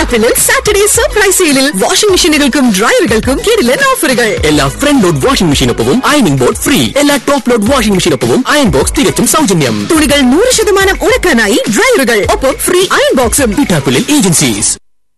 പിറ്റാപ്പിളിൽ Saturday surprise സെയിലിൽ washing മെഷീനുകൾക്കും ഡ്രയറുകൾക്കും കിടിലൻ ഓഫറുകൾ എല്ലാ ഫ്രണ്ട് ലോഡ് വാഷിംഗ് മെഷീനൊപ്പവും അയണിംഗ് ബോർഡ് ഫ്രീ എല്ലാ ടോപ്പ് ലോഡ് വാഷിംഗ് മെഷീനൊപ്പവും അയൺ ബോക്സ് തികച്ചും സൗജന്യം തുണികൾ നൂറ് ശതമാനം ഉണക്കാനായി ഡ്രയറുകൾ ഒപ്പം ഫ്രീ അയൺ ബോക്സും പിട്ടാപ്പിളിൽ ഏജൻസീസ്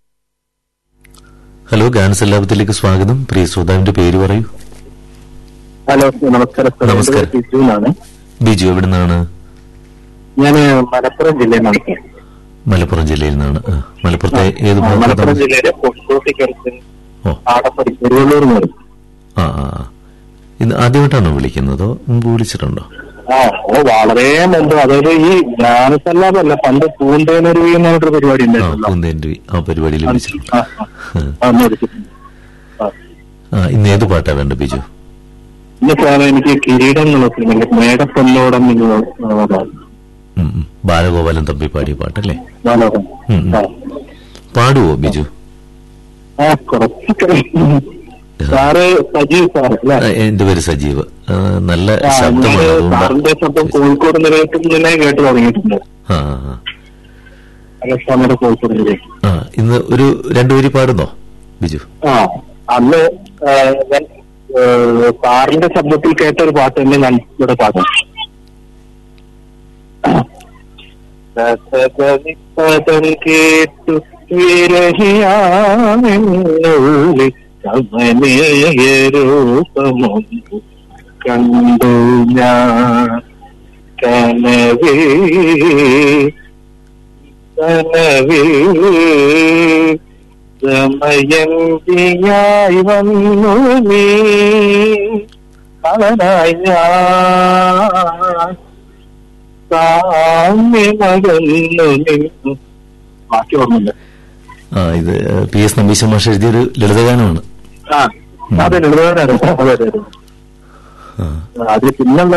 ഹലോ ഗാനസ് ലാഭത്തിലേക്ക് സ്വാഗതം പ്രിയ ശ്രോതാവിന്റെ പേര് പറയൂ ഹലോ നമസ്കാരം സാർ. നമസ്കാരം. എൻ്റെ പേര് ബിജു എന്നാണ് ബിജു എവിടെ നിന്നാണ് ഞാൻ മലപ്പുറം ജില്ലയിൽ നിന്നാണ് സാർ. മലപ്പുറം ജില്ലയിൽ നിന്നാണ് ആ, മലപ്പുറത്തെ ഏത് ആ, മലപ്പുറം ഭാഗത്താണ് ജില്ലയിലെ പൊട്ടോട്ടിക്കടുത്ത് ഓ ആടപ്പടി പെരുവള്ളൂർ എന്ന് പറയും ആ ആ ആ. ഇന്ന് ആദ്യമായിട്ടാണോ വിളിക്കുന്നതോ മുമ്പ് വിളിച്ചിട്ടുണ്ടോ ആ ഓ വളരെ മുമ്പ് അതായത് ഈ ജ്ഞാനസല്ലാതല്ല പണ്ട് പൂന്തേനൊരുവി എന്ന് പറഞ്ഞിട്ടൊരു പരിപാടി ആ ഉണ്ടായിരുന്നല്ലോ പൂന്തേന്റെ ആ പരിപാടിയിൽ വിളിച്ചിട്ടുണ്ട് ആ, ആ. ആ, ഒന്ന് വിളിച്ചിട്ടുണ്ട്. ആ. ആ ഇന്ന് ഏത് പാട്ടാ വേണ്ട ബിജു ഇന്ന് സാറേ എനിക്ക് കിരീടം എന്നുള്ള സിനിമ മേടപ്പൊന്നോടം എന്നുള്ള ആ, പാട്ട്. ഉം, ഉം. ബാലഗോപാലൻ തമ്പി പാടിയ പാട്ടല്ലേ മനോഹരം. ഉം, ഉം. ആ. പാടുവോ ബിജു ആ കുറച്ചൊക്കെ സാറ് സജീവ് സാർ അല്ലേ ആ, എന്റെ പേര് സജീവ് ആ, നല്ല ആ, ശബ്ദമാണ് ഞാന് അതുകൊണ്ട് സാറിന്റെ ശബ്ദം കോഴിക്കോട് നിലയത്തിൽ തന്നെ കേട്ട് തുടങ്ങിയിട്ടുണ്ട് ആ ആ, ആ. അലക്സാമയുടെ കോഴിക്കോട് നിലയം ആ ഇന്ന് ഒരു രണ്ടുപേരി പാടുന്നോ ബിജു ആ അന്ന് ആ, ഞാൻ ആ, സാറിന്റെ ശബ്ദത്തിൽ കേട്ട ഒരു പാട്ട് തന്നെ ഞാൻ ഇവിടെ പാടും പദം കേട്ടു വിരഹിയാണെന്നുള്ളിൽ കമനീയ രൂപമൊന്നു കണ്ടു ഞാൻ കനവേ കനവേ ദമയന്തിയായി വന്നു നീ കളനായി ഞാൻ സാമ്യമകന്നു നിന്നു ബാക്കി ഓർമ്മയില്ല ആ ഇത് പി എസ് നമ്പീശ മാഷ് എഴുതിയൊരു ലളിതഗാനമാണ് ആ അതെ ലളിതമാരാണ് അതെ അതെ അതെ ആ. അത് പിന്നുള്ള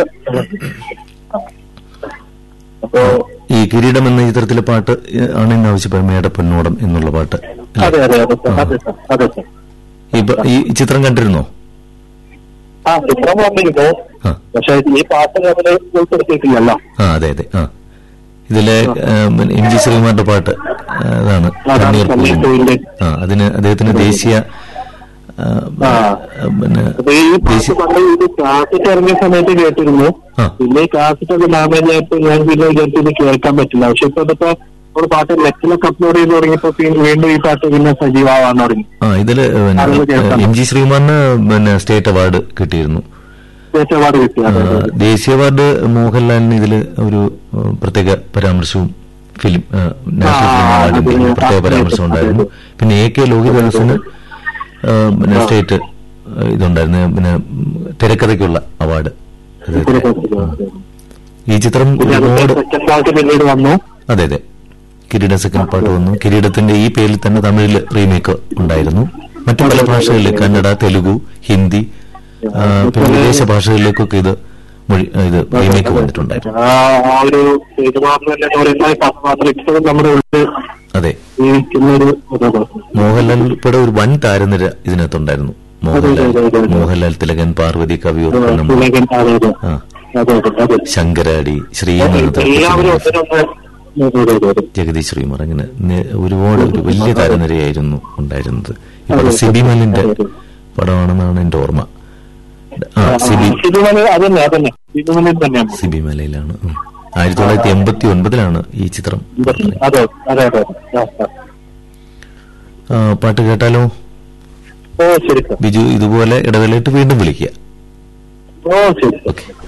അപ്പോ ഈ കിരീടം എന്ന ചിത്രത്തിലെ പാട്ട് ഏ, ആണ് ഇന്ന് ആവശ്യപ്പെടുന്നത് മേട പൊന്നോടം എന്നുള്ള പാട്ട് അല്ലേ? അതെ അതെ അതെ സാർ അതെ സാർ അതെ സാർ ഈ പ- ഈ ചിത്രം കണ്ടിരുന്നോ ആ ചിത്രം വന്നിരുന്നു ആ പക്ഷെ ഈ പാട്ട് അതില് ഉൾപ്പെടുത്തിയിട്ടില്ലല്ലോ ആ അതെ അതെ ആ ഇതിലെ ഏ, പിന്നെ എം ജി ശ്രീകുമാറിന്റെ പാട്ട് ആ, അതാണ് അതാണ് കണ്ണീർ കണ്ണീർ പൂവിന്റെ. പൂവിന്റെ. ആ അതിന് അദ്ദേഹത്തിന് ദേശീയ ആ, ആ. പിന്നെ അപ്പൊ ഈ പാട്ട് പണ്ട് ഇത് കാസറ്റ് ഇറങ്ങിയ സമയത്ത് കേട്ടിരുന്നു ആ. പിന്നെ ഈ കാസറ്റ് ഒക്കെ ഡാമേജ് ആയപ്പോ ഞാൻ പിന്നെ വിചാരിച്ചു ഇത് കേൾക്കാൻ പറ്റില്ല പക്ഷെ ഇപ്പൊ ഇതിപ്പോ നമ്മൾ പാട്ട് നെറ്റിലൊക്കെ അപ്ലോഡ് ചെയ്ത് തുടങ്ങിയപ്പോ പിന്നെ വീണ്ടും ഈ പാട്ട് പിന്നെ സജീവമാവാൻ തുടങ്ങി ആ ഇതില് പിന്നെ അത് കേൾക്കാം. എം ജി ശ്രീകുമാറിന് പിന്നെ സ്റ്റേറ്റ് അവാർഡ് കിട്ടിയിരുന്നു സ്റ്റേറ്റ് അവാർഡ് കിട്ടി ആ, അതെ അതെ, അതെ. ദേശീയ അവാർഡ് മോഹൻലാലിന് ഇതിൽ ഒരു ഏഹ്, പ്രത്യേക പരാമർശവും ഫിലിം ഏഹ്, നാഷണൽ ആ, ഫിലിം അവാർഡിന്റെ അതിന് പ്രത്യേക ആ, പരാമർശം അതെ, ഉണ്ടായിരുന്നു അതെ. പിന്നെ എ കെ ലോഹിതദാസിന് ഏഹ്, പിന്നെ സ്റ്റേറ്റ് ഏഹ്, ഇതുണ്ടായിരുന്നു പിന്നെ ഉം, തിരക്കഥയ്ക്കുള്ള അവാർഡ് ഇതിനെ കുറിച്ച് ആ. ഈ ചിത്രം പിന്നെ അതിന്റെ ഒരുപാട് സെക്കൻഡ് പാർട്ട് പിന്നീട് വന്നു അതെ അതെ കിരീട സെക്കൻഡ് പാർട്ട് വന്നു കിരീടത്തിന്റെ ഈ പേരിൽ തന്നെ തമിഴിൽ റീമേക്ക് ഉണ്ടായിരുന്നു മറ്റു പല ഭാഷകളിൽ കന്നഡ തെലുഗു ഹിന്ദി ആ, പിന്നെ വിദേശ ഭാഷകളിലേക്കൊക്കെ ഇത് മൊഴി ഇത് റീമേക്ക് വന്നിട്ടുണ്ടായിരുന്നു ആ ആ ഒരു സിനിമാറിൽ തന്നെ എന്ന് പറയുന്ന ഈ കഥാപാത്രം ഇപ്പോഴും നമ്മുടെ ഉള്ളിൽ അതെ ജീവിക്കുന്ന ഒരു കഥാപാത്രം മോഹൻലാൽ ഉൾപ്പെടെ ഒരു വൻ താരനിര ഇതിനകത്തുണ്ടായിരുന്നു മോഹൻലാൽ അതെ, അതെ, അതെ. മോഹൻലാൽ തിലകൻ പാർവതി കവിയൂർ ആ, പൊന്നമ്മ തിലകൻ, അതെ അതെ ആ അതെ അതെ അതെ ശങ്കരാടി ശ്രീനാഥ് എല്ലാവരും ഒന്നിനൊന്ന് അതെ, അതെ, അതെ, അതെ. ജഗദീഷ് ശ്രീമാർ അങ്ങനെ നെ- ഒരുപാട് ഒരു വലിയ താരനിരയായിരുന്നു ഉണ്ടായിരുന്നത് ഇപ്പോൾ സിബി മലിന്റെ പടമാണെന്നാണ് എന്റെ ഓർമ്മ ആ സിബി സിനിമയിൽ അതന്നെ അതന്നെ സിനിമയിൽ തന്നെയാണ് സിബി മലയിലാണ് ഉം. ആയിരത്തി തൊള്ളായിരത്തി എൺപത്തി ഒൻപതിലാണ് ഈ ചിത്രം അതെ അതെ അതെ അതെ ആ, ആ. ആ, പാട്ട് കേട്ടാലോ ഓ ശരി സാർ ബിജു ഇതുപോലെ ഇടവേളയിട്ട് വീണ്ടും വിളിക്കുക ഓ ശരി സാർ ഓക്കെ